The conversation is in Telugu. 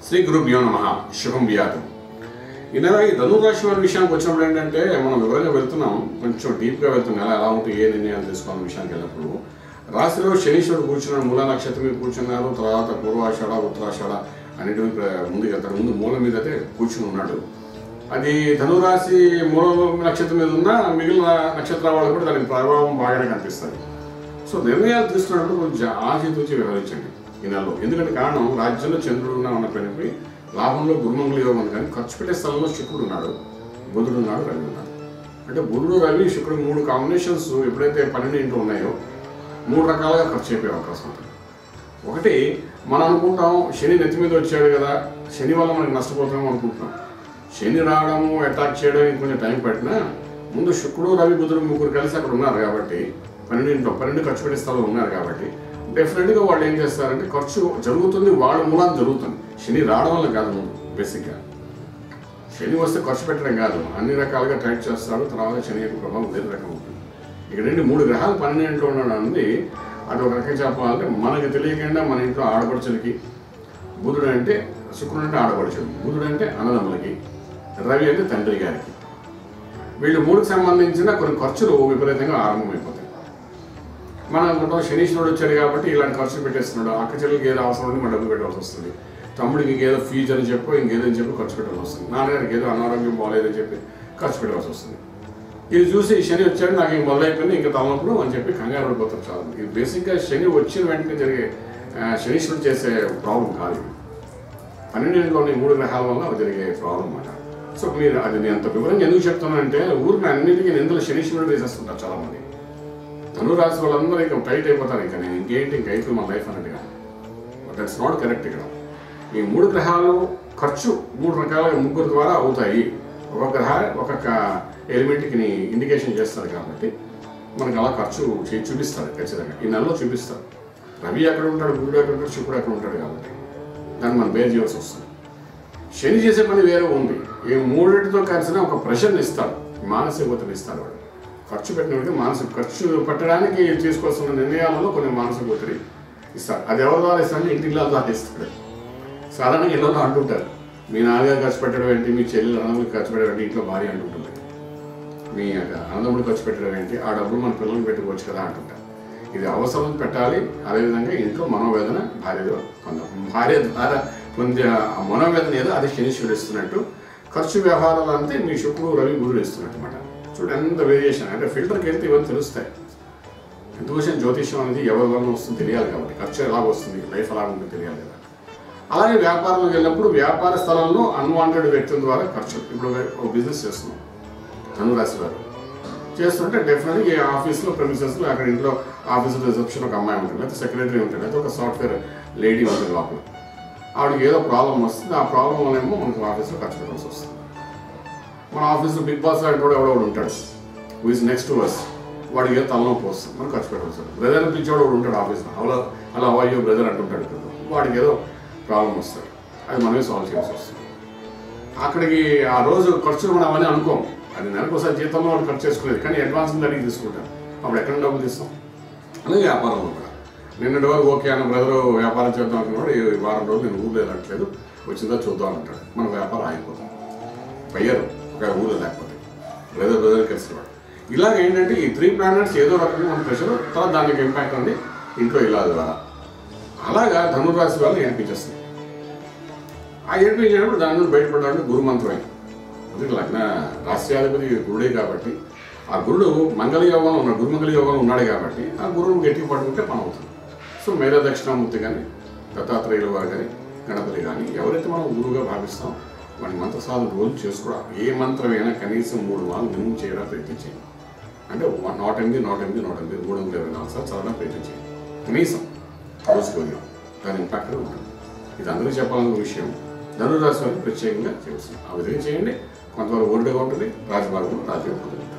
శ్రీ గురుభ్యో నమ శుభం వ్యాధం ఈయన ఈ ధనురాశి వారి విషయానికి వచ్చినప్పుడు ఏంటంటే మనం వివరంగా వెళ్తున్నాం కొంచెం డీప్గా వెళ్తున్నాం ఎలా ఎలా ఉంటుంది ఏ నిర్ణయాలు తీసుకోవాలన్న విషయానికి వెళ్ళినప్పుడు రాశిలో శనీశ్వరుడు కూర్చున్నాడు మూల నక్షత్రం మీద కూర్చున్నారు తర్వాత పూర్వాషాఢ ఉత్తరాషాఢ అన్నిటి మీద ముందుకు వెళ్తాడు ముందు మూల మీద అయితే కూర్చుని ఉన్నాడు అది ధనురాశి మూల నక్షత్రం మీద ఉన్న మిగిలిన నక్షత్రాల వాళ్ళు కూడా దాని ప్రభావం బాగానే కనిపిస్తుంది సో నిర్ణయాలు తీసుకున్నప్పుడు కొంచెం ఆచితూచి వ్యవహరించండి ఈ నెలలో ఎందుకంటే కారణం రాజ్యంలో చంద్రుడు ఉన్నా ఉన్నప్పటికీ లాభంలో గురుమంగులు యోగం ఉంది కానీ ఖర్చు పెట్టే స్థలంలో శుక్రుడు ఉన్నాడు బుధుడు ఉన్నాడు రవి ఉన్నాడు అంటే బుధుడు రవి శుక్రుడు మూడు కాంబినేషన్స్ ఎప్పుడైతే పన్నెండు ఇంట్లో ఉన్నాయో మూడు రకాలుగా ఖర్చు అయిపోయే అవకాశం ఉంటుంది ఒకటి మనం అనుకుంటాం శని నెత్తి మీద వచ్చాడు కదా శని వల్ల మనకి నష్టపోతాం అనుకుంటున్నాం శని రావడము అటాక్ చేయడానికి కొంచెం టైం పట్టినా ముందు శుక్రుడు రవి బుధుడు ముగ్గురు కలిసి అక్కడ ఉన్నారు కాబట్టి పన్నెండింట్లో పన్నెండు ఖర్చు పెట్టే స్థలంలో ఉన్నారు కాబట్టి డెఫినెట్గా వాళ్ళు ఏం చేస్తారంటే ఖర్చు జరుగుతుంది వాళ్ళ మూలాన జరుగుతుంది శని రావడం వల్ల కాదు ముందు బేసిక్గా శని వస్తే ఖర్చు పెట్టడం కాదు అన్ని రకాలుగా టైట్ చేస్తాడు తర్వాత శని యొక్క ప్రభావం వేరే రకం ఉంటుంది ఇక్కడ నుండి మూడు గ్రహాలు పన్నెండింట్లో ఉండడం అనేది అది ఒక రకంగా చెప్పాలంటే మనకి తెలియకుండా మన ఇంట్లో ఆడపడుచులకి బుధుడు అంటే శుక్రుడు అంటే ఆడపడుచులు బుధుడు అంటే అన్నదమ్ములకి రవి అంటే తండ్రి గారికి వీళ్ళు మూడుకి సంబంధించిన కొన్ని ఖర్చులు విపరీతంగా ఆరంభమైపోతాయి మనం అనుకుంటాం శనీశ్వరుడు వచ్చాడు కాబట్టి ఇలాంటి ఖర్చులు పెట్టేస్తున్నాడు అక్క చెల్లెలకి ఏదో అవసరం ఉండి మనం డబ్బు పెట్టాల్సి వస్తుంది తమ్ముడికి ఇంకేదో ఫీజు అని చెప్పి ఇంకేదో అని చెప్పి ఖర్చు పెట్టాల్సి వస్తుంది నాన్నగారికి ఏదో అనారోగ్యం బాగాలేదని చెప్పి ఖర్చు పెట్టాల్సి వస్తుంది ఇది చూసి శని వచ్చాడు నాకు ఇంక మొదలైపోయింది ఇంకా తలనప్పుడు అని చెప్పి కంగారు పడిపోతారు చాలా మంది. ఇది బేసిక్గా శని వచ్చిన వెంటనే జరిగే ఆ, శనీశ్వరుడు చేసే ప్రాబ్లం కాదు ఇది పన్నెండింటిలోని మూడు గ్రహాల వల్ల అది జరిగే ప్రాబ్లం అన్నమాట సో మీరు అది నేను అంత వివరంగా ఎందుకు చెప్తున్నానంటే ఊరికి అన్నిటికీ నిందలు శనీశ్వరుడు వేసేస్తుంటారు చాలా మంది ధనురాశి వాళ్ళందరూ ఇంకా టైట్ అయిపోతారు ఇంకా నేను ఇంకేంటి ఇంకా అయిపోయి మా లైఫ్ అన్నట్టుగా బట్ దట్స్ నాట్ కరెక్ట్ ఇక్కడ ఈ మూడు గ్రహాలు ఖర్చు మూడు రకాలుగా ముగ్గురు ద్వారా అవుతాయి ఒక గ్రహ ఒక్కొక్క ఎలిమెంట్కి ఇండికేషన్ చేస్తారు కాబట్టి మనకు అలా ఖర్చు చే- చూపిస్తారు ఖచ్చితంగా ఈ నెలలో చూపిస్తారు రవి ఎక్కడ ఉంటాడు గురుడు ఎక్కడ ఉంటాడు శుక్రుడు ఎక్కడ ఉంటాడు కాబట్టి దాన్ని మనం బేర్ చేయాల్సి వస్తుంది శని చేసే పని వేరే ఉంది ఈ మూడింటితో కలిసిన ఒక ప్రెషర్ని ఇస్తాడు మానసిక ఒత్తిడి ఇస్తాడు వాడు ఖర్చు పెట్టినప్పుడు మానసిక ఖర్చు పెట్టడానికి తీసుకోవాల్సిన నిర్ణయాలలో కొన్ని మానసిక ఒత్తిడి ఇస్తాడు అది ఎవరి ద్వారా ఇస్తాడు ఇంటి ఇళ్ళ ద్వారా ఇస్తాడు సాధారణంగా ఇళ్ళలో అంటుంటారు మీ నాన్నగారు ఖర్చు పెట్టడం ఏంటి మీ చెల్లెలు అన్నదమ్ములు ఖర్చు పెట్టడం ఏంటి ఇంట్లో భార్య అంటుంటుంది మీ యొక్క అన్నదమ్ముడు ఖర్చు పెట్టడం ఏంటి ఆ డబ్బులు మన పిల్లలకు పెట్టుకోవచ్చు కదా అంటుంటారు ఇది అవసరం పెట్టాలి అదేవిధంగా ఇంట్లో మనోవేదన భార్యలో పొందాం భార్య ద్వారా పొందే ఆ మనోవేదన ఏదో అది శనీశ్వరుడు ఇస్తున్నట్టు ఖర్చు వ్యవహారాలు అంతే మీ శుక్రుడు రవి గురుడు ఇస్తున్నట్టు అనమాట చూడండి ఎంత వేరియేషన్ అంటే ఫిల్టర్కి వెళ్తే ఇవన్నీ తెలుస్తాయి ఎందుకోసం జ్యోతిష్యం అనేది ఎవరి వల్ల వస్తుందో తెలియాలి కాబట్టి ఖర్చు ఎలా వస్తుంది లైఫ్ ఎలా ఉంటుందో తెలియాలి కదా అలాగే వ్యాపారంలోకి వెళ్ళినప్పుడు వ్యాపార స్థలంలో అన్వాంటెడ్ వ్యక్తుల ద్వారా ఖర్చు ఇప్పుడు ఒక బిజినెస్ చేస్తున్నాం ధనురాశి వారు చేస్తుంటే డెఫినెట్గా ఈ ఆఫీస్లో ప్రెమిసెస్లో అక్కడ ఇంట్లో ఆఫీస్ రిసెప్షన్ ఒక అమ్మాయి ఉంటుంది లేకపోతే సెక్రటరీ ఉంటుంది లేకపోతే ఒక సాఫ్ట్వేర్ లేడీ ఉంటుంది లోపల ఆవిడకి ఏదో ప్రాబ్లం వస్తుంది ఆ ప్రాబ్లం వల్లేమో మనకు ఆఫీస్లో ఖర్చు పెట్టాల్సి వస్తుంది మన ఆఫీస్లో బిగ్ బాస్ లాంటి కూడా ఎవడో ఒకడు ఉంటాడు who is next to us వాడికి ఏదో తలనొప్పి వస్తుంది మనం ఖర్చు పెట్టాల్సి వస్తుంది బ్రదర్ పిలిచేవాడు ఒకడు ఉంటాడు ఆఫీస్లో అలా అలా అయ్యో బ్రదర్ అంటుంటాడు కదా వాడికి ఏదో ప్రాబ్లం వస్తుంది అది మనమే సాల్వ్ చేయాల్సి వస్తుంది అక్కడికి ఆ రోజు ఖర్చులు మనం అవన్నీ అనుకోం అది నెలకు ఒకసారి జీతంలో వాడు ఖర్చు చేసుకునేది కానీ అడ్వాన్స్ అడిగి తీసుకుంటాం అప్పుడు ఎక్కడ డబ్బులు తీస్తాం అలాగే వ్యాపారంలో కూడా నిన్నటి వరకు ఓకే అన్న బ్రదర్ వ్యాపారం చేద్దాం అనుకున్నాడు ఈ వారం రోజులు నేను ఊళ్ళో వెళ్ళట్లేదు వచ్చిందా చూద్దాం అంటాడు మన వ్యాపారం ఆగిపోతాం పయ్యారు ఒక ఊళ్ళో లేకపోతే బ్రదర్ బ్రదర్ కలిసివాడు ఇలాగ ఏంటంటే ఈ త్రీ ప్లానెట్స్ ఏదో రకంగా మన ప్రెషర్ తర్వాత దానికి ఇంపాక్ట్ ఉంది ఇంట్లో ఇలా ద్వారా అలాగా ధనురాశి వాళ్ళని ఏడిపించేస్తుంది ఆ ఏడిపించేటప్పుడు దాని నుండి బయటపడడానికి గురు మంత్రమే అది లగ్న రాష్ట్రాధిపతి గురుడే కాబట్టి ఆ గురుడు మంగళ యోగంలో ఉన్నాడు గురుమంగళ యోగంలో ఉన్నాడు కాబట్టి ఆ గురువును గట్టిగా పట్టుకుంటే పని అవుతుంది సో మేధా దక్షిణామూర్తి కానీ దత్తాత్రేయుల వారు కానీ గణపతి కానీ ఎవరైతే మనం గురువుగా భావిస్తాం వాడి మంత్ర సాధన రోజు చేసుకోవడం ఏ మంత్రమైనా కనీసం మూడు వాళ్ళు మినిమం చేయడం ప్రయత్నించేయండి అంటే వన్- నూట ఎనిమిది నూట ఎనిమిది నూట ఎనిమిది మూడు వందల ఇరవై నాలుగు సార్లు చదవడం ప్రయత్నించేయండి కనీసం రోజుకి ఉదయం దాని ఇంపాక్ట్ ఉంటుంది ఇది అందరికీ చెప్పాలన్న విషయం ధనురాశి వారికి ప్రత్యేకంగా చేస్తుంది ఆ విధంగా చేయండి కొంతవరకు ఓల్డ్గా ఉంటుంది రాజమార్గం రాజయోగం ఉంటుంది